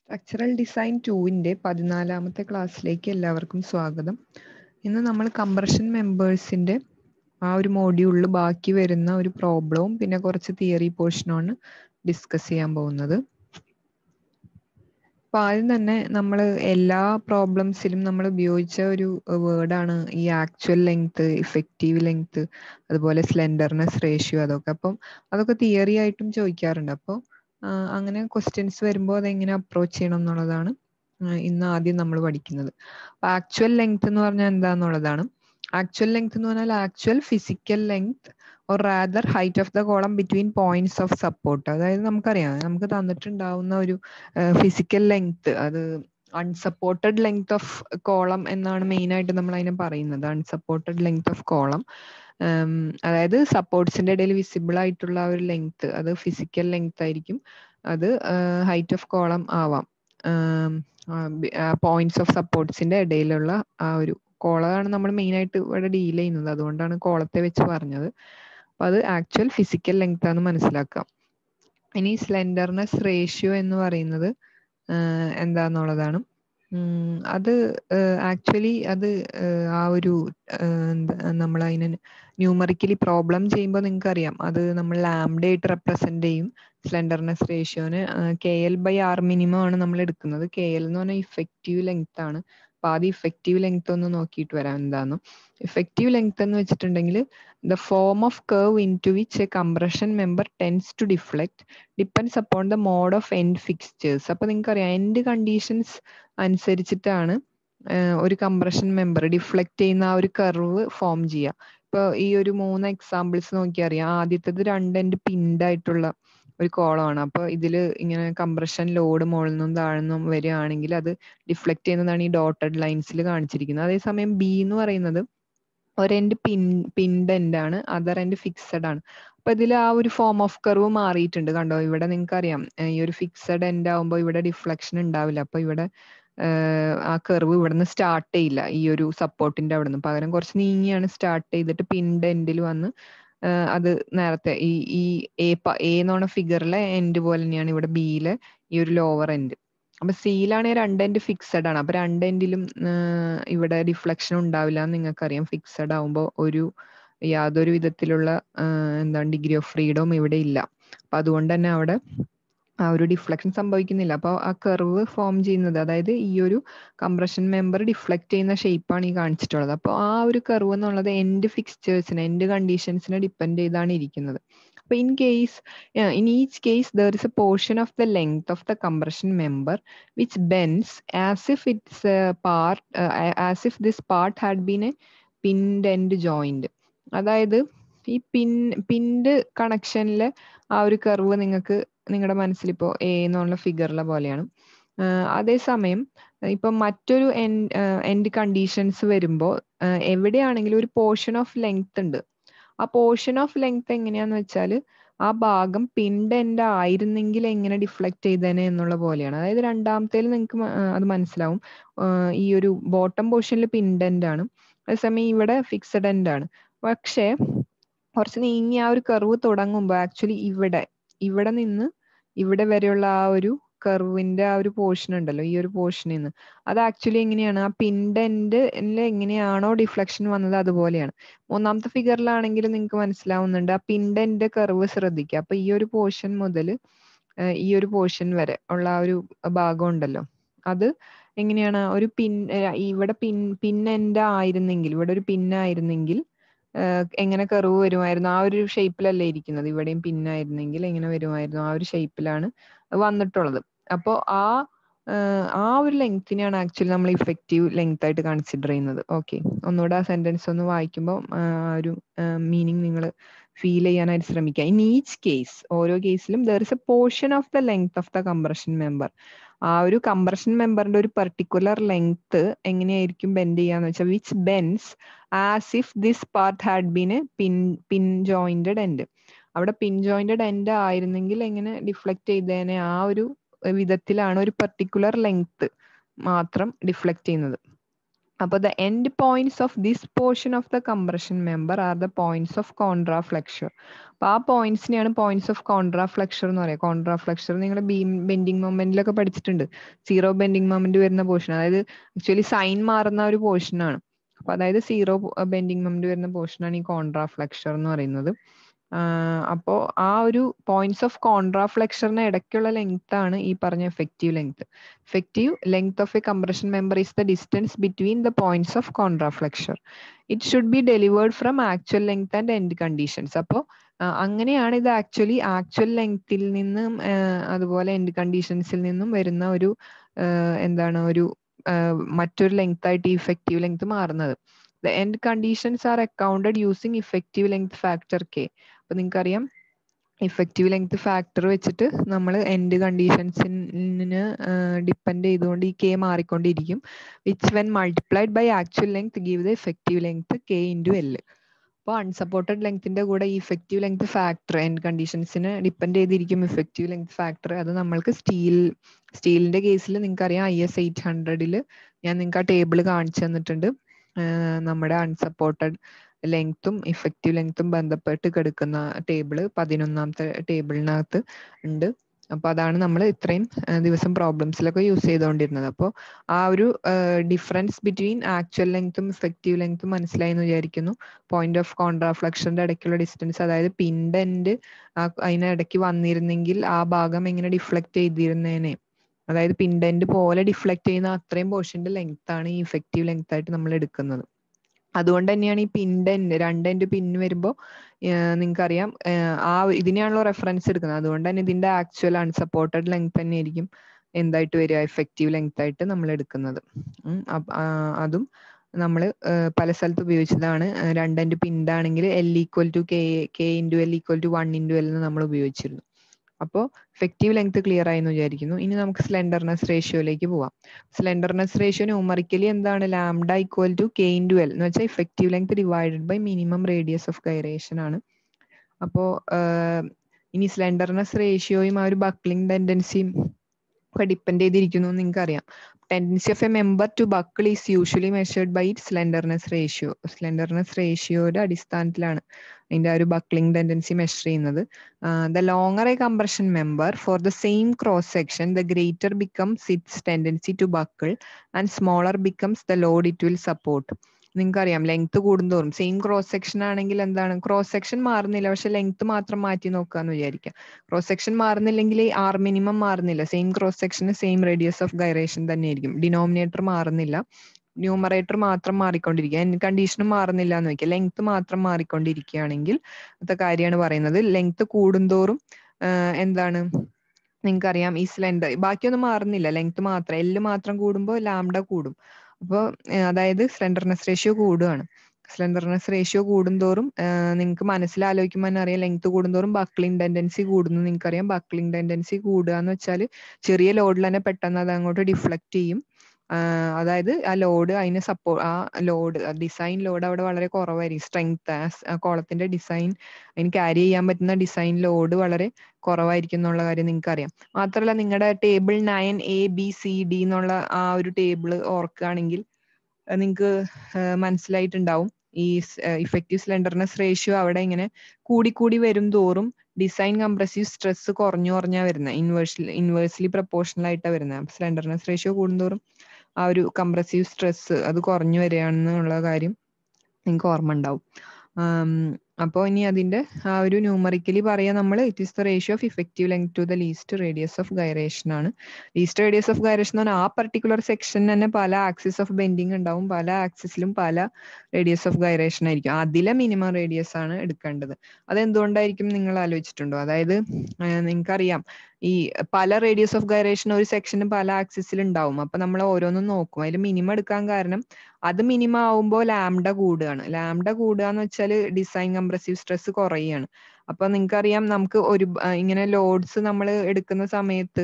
Structural design ടൂവിൻ്റെ പതിനാലാമത്തെ ക്ലാസ്സിലേക്ക് എല്ലാവർക്കും സ്വാഗതം ഇന്ന് നമ്മൾ കംപ്രഷൻ മെമ്പേഴ്സിൻ്റെ ആ ഒരു മോഡ്യൂളിൽ ബാക്കി വരുന്ന ഒരു പ്രോബ്ലവും പിന്നെ കുറച്ച് തിയറി പോർഷനുമാണ് ഡിസ്കസ് ചെയ്യാൻ പോകുന്നത് അപ്പോൾ ആദ്യം തന്നെ നമ്മൾ എല്ലാ പ്രോബ്ലംസിലും നമ്മൾ ഉപയോഗിച്ച ഒരു വേർഡാണ് ഈ ആക്ച്വൽ ലെങ്ത് ഇഫക്റ്റീവ് ലെങ്ത് അതുപോലെ സ്ലെൻഡർനെസ് റേഷ്യോ അതൊക്കെ അപ്പം അതൊക്കെ തിയറി ആയിട്ടും ചോദിക്കാറുണ്ട് അപ്പോൾ അങ്ങനെ ക്വസ്റ്റ്യൻസ് വരുമ്പോൾ അതെങ്ങനെ അപ്രോച്ച് ചെയ്യണം എന്നുള്ളതാണ് ഇന്ന് ആദ്യം നമ്മൾ പഠിക്കുന്നത് അപ്പൊ ആക്ച്വൽ ലെങ്ത് എന്ന് പറഞ്ഞാൽ എന്താന്നുള്ളതാണ് ആക്ച്വൽ ലെങ്ത് എന്ന് പറഞ്ഞാൽ actual physical length or rather height of the column between points of support അതായത് നമുക്കറിയാം നമുക്ക് തന്നിട്ടുണ്ടാവുന്ന ഒരു ഫിസിക്കൽ ലെങ്ത് അത് അൺസപ്പോർട്ടഡ് ലെങ്ത് ഓഫ് കോളം എന്നാണ് മെയിൻ ആയിട്ട് നമ്മൾ അതിനെ പറയുന്നത് അൺസപ്പോർട്ടഡ് ലെങ്ത് ഓഫ് കോളം അതായത് സപ്പോർട്ട്സിന്റെ ഇടയിൽ വിസിബിൾ ആയിട്ടുള്ള ഒരു ലെങ്ത് അത് ഫിസിക്കൽ ലെങ്ത് ആയിരിക്കും അത് ഹൈറ്റ് ഓഫ് കോളം ആവാം പോയിന്റ്സ് ഓഫ് സപ്പോർട്ട്സിന്റെ ഇടയിലുള്ള ആ ഒരു കോളമാണ് നമ്മൾ മെയിൻ ആയിട്ട് ഇവിടെ ഡീൽ ചെയ്യുന്നത് അതുകൊണ്ടാണ് കോളത്തെ വെച്ച് പറഞ്ഞത് അപ്പൊ അത് ആക്ച്വൽ ഫിസിക്കൽ ലെങ്ത് ആണ് മനസ്സിലാക്കാം ഇനി സ്ലെൻഡർനെസ് റേഷ്യോ എന്ന് പറയുന്നത് എന്താന്നുള്ളതാണ് അത് ആക്ച്വലി അത് ആ ഒരു നമ്മൾ അതിനെ ന്യൂമറിക്കലി പ്രോബ്ലം ചെയ്യുമ്പോൾ നിങ്ങൾക്ക് അറിയാം അത് നമ്മൾ ലാംഡ ആയിട്ട് റെപ്രസെന്റ് ചെയ്യും സ്ലെൻഡർനെസ് റേഷ്യോന് K L by R minimum ആണ് നമ്മൾ എടുക്കുന്നത് കെ എൽ എന്ന് പറഞ്ഞാൽ ഇഫക്റ്റീവ് ലെങ്ത് ആണ് അപ്പൊ ആദ്യം ഇഫക്റ്റീവ് ലെങ്ത് ഒന്ന് നോക്കിയിട്ട് വരാം എന്താന്ന് ഇഫക്റ്റീവ് ലെങ്ത് എന്ന് വെച്ചിട്ടുണ്ടെങ്കിൽ the form of curve into which a compression member tends to deflect depends upon the mode of end fixtures അപ്പൊ നിങ്ങൾക്ക് അറിയാം എൻഡ് കണ്ടീഷൻസ് അനുസരിച്ചിട്ടാണ് ഒരു കംപ്രഷൻ മെമ്പർ ഡിഫ്ലക്ട് ചെയ്യുന്ന ആ ഒരു കർവ് ഫോം ചെയ്യുക ഇപ്പൊ ഈ ഒരു മൂന്ന് എക്സാമ്പിൾസ് നോക്കിയാൽ അറിയാം ആദ്യത്തേത് രണ്ട് എൻഡ് പിൻഡ് ആയിട്ടുള്ള ഒരു കോളമാണ് അപ്പൊ ഇതില് ഇങ്ങനെ കംപ്രഷൻ ലോഡ് മുകളിൽ നിന്നും താഴ്ന്നും വരികയാണെങ്കിൽ അത് ഡിഫ്ലക്ട് ചെയ്യുന്നതാണ് ഈ ഡോട്ടഡ് ലൈൻസിൽ കാണിച്ചിരിക്കുന്നത് അതേസമയം ബി എന്ന് പറയുന്നത് ഒരെൻഡ് പിൻ പിൻഡ് എൻഡ് ആണ് അതർ എൻഡ് ഫിക്സഡ് ആണ് അപ്പൊ ഇതിൽ ആ ഒരു ഫോം ഓഫ് കർവ് മാറിയിട്ടുണ്ട് കണ്ടോ ഇവിടെ നിങ്ങൾക്ക് അറിയാം ഈ ഒരു ഫിക്സഡ് എൻഡ് ആവുമ്പോൾ ഇവിടെ ഡിഫ്ലക്ഷൻ ഉണ്ടാവില്ല അപ്പൊ ഇവിടെ ആ കർവ് ഇവിടുന്ന് സ്റ്റാർട്ട് ചെയ്യില്ല ഈ ഒരു സപ്പോർട്ടിന്റെ അവിടെ നിന്ന് പകരം കുറച്ച് നീങ്ങിയാണ് സ്റ്റാർട്ട് ചെയ്തിട്ട് പിൻഡ് എൻഡിൽ വന്ന് അത് നേരത്തെ ഈ ഈ എ എ എന്ന് പറഞ്ഞ ഫിഗറിലെ എൻഡ് പോലെ തന്നെയാണ് ഇവിടെ ബിയിലെ ഈ ഒരു ലോവർ എൻഡ് അപ്പൊ സിയിലാണെങ്കിൽ രണ്ട് എൻഡ് ഫിക്സഡ് ആണ് അപ്പൊ രണ്ട് എൻഡിലും ഇവിടെ ഡിഫ്ലക്ഷൻ ഉണ്ടാവില്ല എന്ന് നിങ്ങൾക്കറിയാം ഫിക്സഡ് ആവുമ്പോൾ ഒരു യാതൊരു വിധത്തിലുള്ള എന്താണ് ഡിഗ്രി ഓഫ് ഫ്രീഡവും ഇവിടെ ഇല്ല അപ്പൊ അതുകൊണ്ട് തന്നെ അവിടെ ആ ഒരു ഡിഫ്ലക്ഷൻ സംഭവിക്കുന്നില്ല അപ്പോൾ ആ കർവ് ഫോം ചെയ്യുന്നത് അതായത് ഈ ഒരു കംപ്രഷൻ മെമ്പർ ഡിഫ്ലക്ട് ചെയ്യുന്ന ഷേപ്പാണ് ഈ കാണിച്ചിട്ടുള്ളത് അപ്പോൾ ആ ഒരു കർവ് എന്നുള്ളത് എൻഡ് ഫിക്സ്ചേഴ്സിനെ എൻഡ് കണ്ടീഷൻസിനെ ഡിപ്പെൻഡ് ചെയ്താണ് ഇരിക്കുന്നത് അപ്പൊ in case in each case there is a portion of the length of the compression member which bends as if its part as if this part had been a pinned end joint അതായത് ഈ പിൻ pinned കണക്ഷനിലെ ആ ഒരു curve നിങ്ങൾക്ക് നിങ്ങളുടെ മനസ്സിൽ ഇപ്പോൾ A എന്നുള്ള ഫിഗറിലെ പോലെയാണ് അതേസമയം ഇപ്പൊ മറ്റൊരു എൻഡ് എൻഡ് കണ്ടീഷൻസ് വരുമ്പോൾ എവിടെയാണെങ്കിലും ഒരു പോർഷൻ ഓഫ് ലെങ്ത് ഉണ്ട് ആ പോർഷൻ ഓഫ് ലെങ്ത് എങ്ങനെയാന്ന് വെച്ചാൽ ആ ഭാഗം പിൻഡ് എൻഡ് ആയിരുന്നെങ്കിൽ എങ്ങനെ ഡിഫ്ലക്ട് ചെയ്തേനെ എന്നുള്ള പോലെയാണ് അതായത് രണ്ടാമത്തേൽ നിങ്ങൾക്ക് അത് മനസ്സിലാവും ഈ ഒരു ബോട്ടം പോർഷനിൽ പിൻഡ് എൻഡ് ആണ് അതേസമയം ഇവിടെ ഫിക്സഡ് എൻഡ് ആണ് പക്ഷേ കുറച്ച് നീങ്ങി ആ ഒരു കർവ് തുടങ്ങുമ്പോൾ ആക്ച്വലി ഇവിടെ ഇവിടെ നിന്ന് ഇവിടെ വരെയുള്ള ആ ഒരു കർവിന്റെ ആ ഒരു പോർഷൻ ഉണ്ടല്ലോ ഈ ഒരു പോർഷനിൽ നിന്ന് അത് ആക്ച്വലി എങ്ങനെയാണ് ആ പിൻഡ് എൻഡ് എങ്ങനെയാണോ ഡിഫ്ലക്ഷൻ വന്നത് അതുപോലെയാണ് മൂന്നാമത്തെ ഫിഗറിലാണെങ്കിൽ നിങ്ങൾക്ക് മനസ്സിലാവുന്നുണ്ട് ആ പിൻഡ് എൻഡ് കർവ് ശ്രദ്ധിക്കുക അപ്പൊ ഈ ഒരു പോർഷൻ മുതൽ ഈ ഒരു പോർഷൻ വരെ ഉള്ള ആ ഒരു ഭാഗം ഉണ്ടല്ലോ അത് എങ്ങനെയാണ് ഒരു പിൻ ഇവിടെ പിൻ പിൻ എൻഡ് ആയിരുന്നെങ്കിൽ ഇവിടെ ഒരു പിന്നായിരുന്നെങ്കിൽ എങ്ങനെ കർവ് വരുമായിരുന്നു ആ ഒരു ഷേപ്പിലല്ലേ ഇരിക്കുന്നത് ഇവിടെയും പിന്നായിരുന്നെങ്കിൽ എങ്ങനെ വരുമായിരുന്നു ആ ഒരു ഷേപ്പിലാണ് വന്നിട്ടുള്ളത് അപ്പോൾ ആ ആ ഒരു ലെങ്തിനെയാണ് ആക്ച്വലി നമ്മൾ ഇഫക്റ്റീവ് ലെങ്ത് ആയിട്ട് കൺസിഡർ ചെയ്യുന്നത് ഓക്കെ ഒന്നുകൂടെ ആ സെന്റൻസ് ഒന്ന് വായിക്കുമ്പോൾ ആ ഒരു മീനിങ് നിങ്ങൾ ഫീൽ ചെയ്യാനായിട്ട് ശ്രമിക്കുക ഇൻ ഈച്ച് കേസ് ഓരോ കേസിലും there is a portion of the length of the compression member ആ ഒരു കംപ്രഷൻ മെമ്പറിന്റെ ഒരു പെർട്ടിക്കുലർ ലെങ്ത് എങ്ങനെയായിരിക്കും ബെൻഡ് ചെയ്യാന്ന് വെച്ചാൽ which bends as if this part had been a pin pin jointed end അവിടെ pin jointed end ആയിരുന്നെങ്കിൽ എങ്ങനെ deflect ചെയ്തേനെ ആ ഒരു വിധത്തിലാണ് ഒരു പെർട്ടിക്കുലർ ലെങ്ത് മാത്രം ഡിഫ്ലക്ട് ചെയ്യുന്നത് അപ്പോൾ the end points of this portion of the compression member are the points of contraflexure അപ്പോൾ ആ പോയിന്റ്സിനെയാണ് പോയിന്റ്സ് ഓഫ് കോൺട്രാ ഫ്ലെക്ചർ എന്ന് പറയുക കോൺട്രാ ഫ്ലെക്ചർ നിങ്ങൾ ബീം ബെൻഡിങ് മൊമെന്റിലൊക്കെ പഠിച്ചിട്ടുണ്ട് സീറോ ബെൻഡിങ് മൊമെന്റ് വരുന്ന പോർഷൻ അതായത് ആക്ച്വലി സൈൻ മാറുന്ന ഒരു പോർഷനാണ് അപ്പൊ അതായത് സീറോ ബെൻഡിങ് മൊമെന്റ് വരുന്ന പോർഷനാണ് ഈ കോൺട്രാ ഫ്ലെക്ചർ എന്ന് പറയുന്നത് അപ്പോൾ ആ ഒരു പോയിന്റ്സ് ഓഫ് കോൺട്രാ ഫ്ലെക്ചറിന് ഇടയ്ക്കുള്ള ലെങ്ത് ആണ് ഈ പറഞ്ഞ effective length effective length of a compression member is the distance between the points of contraflexure it should be delivered from actual length and end conditions അപ്പോൾ അങ്ങനെയാണ് ഇത് actually actual ലെങ്ത്തിൽ നിന്നും അതുപോലെ എൻഡ് കണ്ടീഷൻസിൽ നിന്നും വരുന്ന ഒരു എന്താണ് ഒരു മറ്റൊരു ലെങ്ത് ആയിട്ട് ഈ ഇഫക്റ്റീവ് ലെങ്ത് മാറുന്നത് the end conditions are accounted using effective length factor K അപ്പൊ നിങ്ങൾക്കറിയാം ഇഫക്റ്റീവ് ലെങ്ത് ഫാക്ടർ വെച്ചിട്ട് നമ്മൾ എൻഡ് കണ്ടീഷൻസിന് ഡിപ്പെൻഡ് ചെയ്തുകൊണ്ട് ഈ കെ മാറിക്കൊണ്ടിരിക്കും which when multiplied by actual length give the effective length K into L അപ്പോൾ അൺസപ്പോർട്ടഡ് ലെങ്ത്തിന്റെ കൂടെ ഈ ഇഫക്റ്റീവ് ലെങ്ത് ഫാക്ടർ എൻഡ് കണ്ടീഷൻസിന് ഡിപ്പെൻഡ് ചെയ്തിരിക്കും ഇഫക്റ്റീവ് ലെങ്ത് ഫാക്ടർ അത് നമ്മൾക്ക് സ്റ്റീൽ സ്റ്റീലിന്റെ കേസിൽ നിങ്ങൾക്ക് അറിയാം ഐ എസ് എയ്റ്റ് ഹൺഡ്രഡിൽ ഞാൻ നിങ്ങൾക്ക് ആ ടേബിൾ കാണിച്ചു തന്നിട്ടുണ്ട് നമ്മുടെ അൺസപ്പോർട്ടഡ് ലെങ്ത്തും ഇഫക്റ്റീവ് ലെങ്ത്തും ബന്ധപ്പെട്ട് കിടക്കുന്ന ടേബിള് പതിനൊന്നാമത്തെ ടേബിളിനകത്ത് ഉണ്ട് അപ്പൊ അതാണ് നമ്മൾ ഇത്രയും ദിവസം പ്രോബ്ലംസിലൊക്കെ യൂസ് ചെയ്തുകൊണ്ടിരുന്നത് അപ്പോൾ ആ ഒരു ഡിഫറൻസ് ബിറ്റ്വീൻ ആക്ച്വൽ ലെങ്ത്തും ഇഫക്റ്റീവ് ലെങ്ത്തും മനസ്സിലായി എന്ന് വിചാരിക്കുന്നു പോയിന്റ് ഓഫ് കോൺട്രാഫ്ലക്ഷന്റെ ഇടയ്ക്കുള്ള ഡിസ്റ്റൻസ് അതായത് പിൻ്റെ എൻഡ് അതിനിടയ്ക്ക് വന്നിരുന്നെങ്കിൽ ആ ഭാഗം എങ്ങനെ ഡിഫ്ലക്ട് ചെയ്തിരുന്നേനെ അതായത് പിൻഡന്റ് പോലെ ഡിഫ്ലക്ട് ചെയ്യുന്ന അത്രയും പോർഷന്റെ ലെങ്ത് ആണ് ഈ ഇഫക്റ്റീവ് ലെങ്ത് ആയിട്ട് നമ്മൾ എടുക്കുന്നത് അതുകൊണ്ട് തന്നെയാണ് ഈ പിൻ്റെ എൻഡ് രണ്ട് എൻഡ് പിന്ന് വരുമ്പോൾ നിങ്ങൾക്കറിയാം ആ ഇതിനെയാണല്ലോ റെഫറൻസ് എടുക്കുന്നത് അതുകൊണ്ട് തന്നെ ഇതിന്റെ ആക്ച്വൽ അൺസപ്പോർട്ടഡ് ലെങ്ത് തന്നെ ആയിരിക്കും എന്തായിട്ട് വരിക എഫക്റ്റീവ് ലെങ്ത് ആയിട്ട് നമ്മൾ എടുക്കുന്നത് അതും നമ്മൾ പല സ്ഥലത്ത് ഉപയോഗിച്ചതാണ് രണ്ടെൻഡ് പിൻഡാണെങ്കിൽ L equal to K K into L equal to one into L എന്ന് നമ്മൾ ഉപയോഗിച്ചിരുന്നു അപ്പോൾ എഫക്റ്റീവ് ലെങ്ത് ക്ലിയർ ആയി എന്ന് വിചാരിക്കുന്നു ഇനി നമുക്ക് സ്ലെൻഡർനെസ് റേഷ്യോയിലേക്ക് പോവാം സ്ലെൻഡർനെസ് റേഷ്യോ ന്യൂമറിക്കലി എന്താണ് lambda equal to K into L എന്ന് വെച്ചാൽ effective length divided by minimum radius of gyration ആണ് അപ്പോൾ ഇനി സ്ലെൻഡർനെസ് റേഷ്യോയും ആ ഒരു ബക്ലിംഗ് ടെൻഡൻസിയും ഒക്കെ ഡിപ്പെൻഡ് ചെയ്തിരിക്കുന്നു എന്ന് നിങ്ങൾക്ക് അറിയാം tendency of a member to buckle is usually measured by it slenderness ratio slenderness റേഷ്യോയുടെ അടിസ്ഥാനത്തിലാണ് അതിന്റെ ആ ഒരു ബക്ലിംഗ് ടെൻഡൻസി മെഷർ ചെയ്യുന്നത് the longer a compression member for the same cross section the greater becomes its tendency to buckle and smaller becomes the load it will support നിങ്ങൾക്കറിയാം length കൂടുന്തോറും same cross section ആണെങ്കിൽ എന്താണ് cross section മാറുന്നില്ല പക്ഷെ length മാത്രം മാറ്റി നോക്കാന്ന് വിചാരിക്കാം ക്രോസ് സെക്ഷൻ മാറുന്നില്ലെങ്കിൽ ആർ മിനിമം മാറുന്നില്ല സെയിം ക്രോസ് സെക്ഷന് സെയിം റേഡിയസ് ഓഫ് ഗൈറേഷൻ തന്നെ ആയിരിക്കും ഡിനോമിനേറ്റർ മാറുന്നില്ല ന്യൂമറേറ്റർ മാത്രം മാറിക്കൊണ്ടിരിക്കുക എൻ കണ്ടീഷനും മാറുന്നില്ല എന്ന് വെക്കുക ലെങ്ത് മാത്രം മാറിക്കൊണ്ടിരിക്കുകയാണെങ്കിൽ അത് കാര്യമാണ് പറയുന്നത് ലെങ്ത് കൂടുന്തോറും എന്താണ് നിങ്ങൾക്കറിയാം ഈ സ്ലെൻഡർ ബാക്കിയൊന്നും മാറുന്നില്ല ലെങ്ത് മാത്രം എല്ല് മാത്രം കൂടുമ്പോൾ ലാംഡ കൂടും അപ്പോൾ അതായത് സ്ലെൻഡർനെസ് റേഷ്യോ കൂടുകയാണ് സ്ലെൻഡർനെസ് റേഷ്യോ കൂടുന്തോറും നിങ്ങൾക്ക് മനസ്സിലാലോചിക്കുമ്പോൾ തന്നെ അറിയാം ലെങ്ത് കൂടുന്തോറും ബക്ലിംഗ് ടെൻഡൻസി കൂടുന്നു നിങ്ങൾക്കറിയാം ബക്ലിംഗ് ടെൻഡൻസി കൂടുക എന്ന് വെച്ചാൽ ചെറിയ ലോഡിൽ തന്നെ പെട്ടെന്ന് അത് അങ്ങോട്ട് ഡിഫ്ലക്ട് ചെയ്യും അതായത് ആ ലോഡ് അതിന് സപ്പോ ആ ലോഡ് ഡിസൈൻ ലോഡ് അവിടെ വളരെ കുറവായിരിക്കും സ്ട്രെങ്ത് കോളത്തിന്റെ ഡിസൈൻ അതിന് ക്യാരി ചെയ്യാൻ പറ്റുന്ന ഡിസൈൻ ലോഡ് വളരെ കുറവായിരിക്കും എന്നുള്ള കാര്യം നിങ്ങൾക്ക് അറിയാം മാത്രമല്ല നിങ്ങളുടെ table nine A B C D എന്നുള്ള ആ ഒരു ടേബിൾ ഓർക്കുകയാണെങ്കിൽ നിങ്ങൾക്ക് മനസ്സിലായിട്ടുണ്ടാവും ഈ ഇഫക്റ്റീവ് സ്ലെൻഡർനെസ് റേഷ്യോ അവിടെ ഇങ്ങനെ കൂടിക്കൂടി വരും തോറും ഡിസൈൻ കംപ്രസീവ് സ്ട്രെസ് കുറഞ്ഞു കുറഞ്ഞാ വരുന്നത് ഇൻവേഴ്സ്ലി ഇൻവേഴ്സ്ലി പ്രപ്പോർഷണൽ ആയിട്ടാണ് വരുന്നത് സ്ലെൻഡർനെസ് റേഷ്യോ കൂടുന്തോറും ആ ഒരു കംപ്രസീവ് സ്ട്രെസ് അത് കുറഞ്ഞു വരികയാണെന്നുള്ള കാര്യം നിങ്ങൾക്ക് ഓർമ്മ ഉണ്ടാവും അപ്പോൾ ഇനി അതിന്റെ ആ ഒരു ന്യൂമറിക്കലി പറയാ നമ്മൾ it is the ratio of effective length to the least radius of gyration ആണ് ലീസ്റ്റ് റേഡിയസ് ഓഫ് ഗൈറേഷൻ എന്ന് പറഞ്ഞാൽ ആ പർട്ടിക്കുലർ സെക്ഷൻ തന്നെ പല ആക്സിസ് ഓഫ് ബെൻഡിങ് ഉണ്ടാവും പല ആക്സിസിലും പല റേഡിയസ് ഓഫ് ഗൈറേഷൻ ആയിരിക്കും അതിലെ മിനിമം റേഡിയസ് ആണ് എടുക്കേണ്ടത് അതെന്തുകൊണ്ടായിരിക്കും നിങ്ങൾ ആലോചിച്ചിട്ടുണ്ടോ അതായത് നിങ്ങൾക്കറിയാം ഈ പല റേഡിയസ് ഓഫ് ഗൈറേഷൻ ഒരു സെക്ഷന് പല ആക്സിസിൽ ഉണ്ടാവും അപ്പൊ നമ്മൾ ഓരോന്നും നോക്കും അതിൽ മിനിമം എടുക്കാൻ കാരണം അത് മിനിമം ആവുമ്പോൾ ലാംഡ കൂടുകയാണ് ലാംഡ കൂടുക എന്ന് വെച്ചാൽ ഡിസൈൻ കംപ്രസീവ് സ്ട്രെസ് കുറയുകയാണ് അപ്പൊ നിങ്ങൾക്കറിയാം നമുക്ക് ഒരു ഇങ്ങനെ ലോഡ്സ് നമ്മൾ എടുക്കുന്ന സമയത്ത്